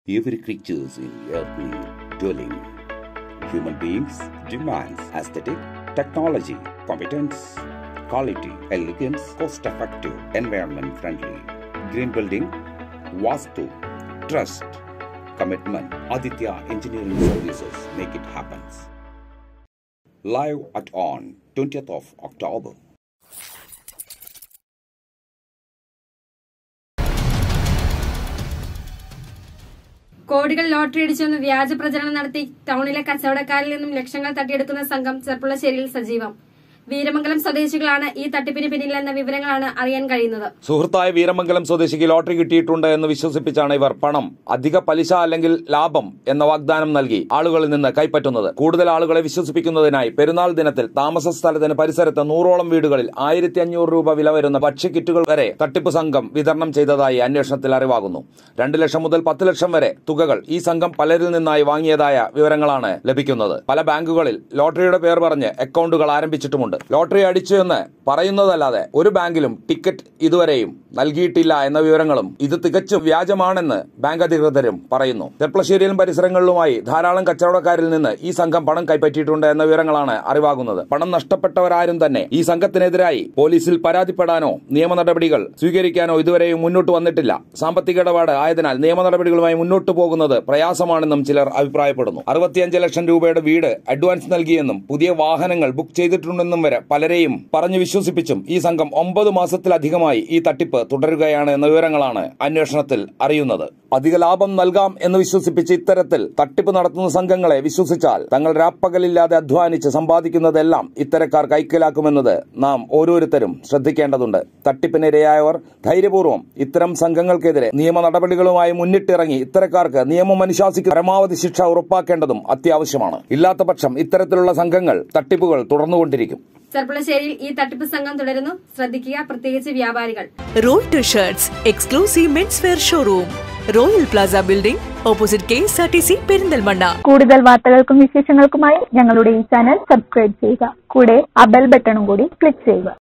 Every creatures in earthly dwelling. Human beings demands aesthetic, technology, competence, quality, elegance, cost-effective, environment-friendly. Green building, Vastu, trust, commitment. Aditya Engineering Services make it happen. Live at on 20th of October. കോടികൾ lottery അടിച്ചെന്ന് വ്യാജ പ്രചരണം നടത്തി ടൗണിലെ കച്ചവടക്കാരിൽ നിന്നും ലക്ഷങ്ങൾ തട്ടിയെടുക്കുന്ന സംഘം ചെർപ്പുളശ്ശേരിയിൽ സജീവം വീരമംഗലം സ്വദേശികളാണ് ഈ തട്ടിപ്പിന് പിന്നിലെന്ന വിവരങ്ങളാണ് അറിയാൻ കഴിയുന്നത് സുഹൃത്തായ വീരമംഗലം സ്വദേശിക്ക് ലോട്ടറി കിട്ടിയിട്ടുണ്ട് എന്ന് വിശ്വസിപ്പിച്ചാണ് ഇവർ പണം അധിക പലിശ അല്ലെങ്കിൽ ലാഭം എന്ന വാഗ്ദാനം നൽകി ആളുകളിൽ നിന്ന് കൈപ്പറ്റുന്നത് കൂടുതൽ ആളുകളെ വിശ്വസിപ്പിക്കുന്നതിനായി പെരുന്നാൾ ദിനത്തിൽ താമസ സ്ഥലത്തിന് പരിസരത്ത് നൂറോളം വീടുകളിൽ ആയിരത്തി അഞ്ഞൂറ് രൂപ വില വരുന്ന ഭക്ഷ്യക്കിറ്റുകൾ വരെ തട്ടിപ്പ് സംഘം വിതരണം ചെയ്തതായി അന്വേഷണത്തിൽ അറിവാകുന്നു രണ്ട് ലക്ഷം മുതൽ പത്ത് ലക്ഷം വരെ തുകകൾ ഈ സംഘം പലരിൽ നിന്നായി വാങ്ങിയതായ വിവരങ്ങളാണ് ലഭിക്കുന്നത് പല ബാങ്കുകളിൽ ലോട്ടറിയുടെ പേർ പറഞ്ഞ് അക്കൗണ്ടുകൾ ആരംഭിച്ചിട്ടുമുണ്ട് ലോട്ടറി അടിച്ചു എന്ന് പറയുന്നതല്ലാതെ ഒരു ബാങ്കിലും ടിക്കറ്റ് ഇതുവരെയും നൽകിയിട്ടില്ല എന്ന വിവരങ്ങളും ഇത് തികച്ചും വ്യാജമാണെന്ന് ബാങ്ക് അധികൃതരും പറയുന്നു ചെർപ്പളശ്ശേരിയിലും പരിസരങ്ങളിലുമായി ധാരാളം കച്ചവടക്കാരിൽ നിന്ന് ഈ സംഘം പണം കൈപ്പറ്റിയിട്ടുണ്ട് എന്ന വിവരങ്ങളാണ് അറിവാകുന്നത് പണം നഷ്ടപ്പെട്ടവരാരും തന്നെ ഈ സംഘത്തിനെതിരായി പോലീസിൽ പരാതിപ്പെടാനോ നിയമ നടപടികൾ സ്വീകരിക്കാനോ ഇതുവരെയും മുന്നോട്ട് വന്നിട്ടില്ല സാമ്പത്തിക ഇടപാട് ആയതിനാൽ നിയമ നടപടികളുമായി മുന്നോട്ട് പോകുന്നത് പ്രയാസമാണെന്നും ചിലർ അഭിപ്രായപ്പെടുന്നു അറുപത്തിയഞ്ച് ലക്ഷം രൂപയുടെ വീട് അഡ്വാൻസ് നൽകിയെന്നും പുതിയ വാഹനങ്ങൾ ബുക്ക് ചെയ്തിട്ടുണ്ടെന്നും വരെ പലരെയും പറഞ്ഞു വിശ്വസിപ്പിച്ചും ഈ സംഘം ഒമ്പത് മാസത്തിലധികമായി ഈ തട്ടിപ്പ് തുടരുകയാണ് എന്ന വിവരങ്ങളാണ് അന്വേഷണത്തിൽ അറിയുന്നത് അധിക ലാഭം നൽകാം എന്ന് വിശ്വസിപ്പിച്ച് ഇത്തരത്തിൽ തട്ടിപ്പ് നടത്തുന്ന സംഘങ്ങളെ വിശ്വസിച്ചാൽ തങ്ങൾ രാപ്പകലില്ലാതെ അധ്വാനിച്ച് സമ്പാദിക്കുന്നതെല്ലാം ഇത്തരക്കാർ കൈക്കലാക്കുമെന്നത് നാം ഓരോരുത്തരും ശ്രദ്ധിക്കേണ്ടതുണ്ട് തട്ടിപ്പിനിരയായവർ ധൈര്യപൂർവ്വം ഇത്തരം സംഘങ്ങൾക്കെതിരെ നിയമ നടപടികളുമായി മുന്നിട്ടിറങ്ങി ഇത്തരക്കാർക്ക് നിയമം അനുശാസിക്കുന്ന പരമാവധി ശിക്ഷ ഉറപ്പാക്കേണ്ടതും അത്യാവശ്യമാണ് ഇല്ലാത്ത പക്ഷം ഇത്തരത്തിലുള്ള സംഘങ്ങൾ തട്ടിപ്പുകൾ തുടർന്നുകൊണ്ടിരിക്കും ചെർപ്പുളശ്ശേരിയിൽ ഈ തട്ടിപ്പ് സംഘം തുടരുന്നു ശ്രദ്ധിക്കുക പ്രത്യേകിച്ച് വ്യാപാരികൾ royal shirts exclusive men's wear showroom royal plaza building opposite K S R T C Perinthalmanna കൂടുതൽ വാർത്തകൾക്കും വിശേഷങ്ങൾക്കുമായി ഞങ്ങളുടെ ഈ ചാനൽ സബ്സ്ക്രൈബ് ചെയ്യുക കൂടെ ആ ബെൽ ബട്ടണും കൂടി ക്ലിക്ക് ചെയ്യുക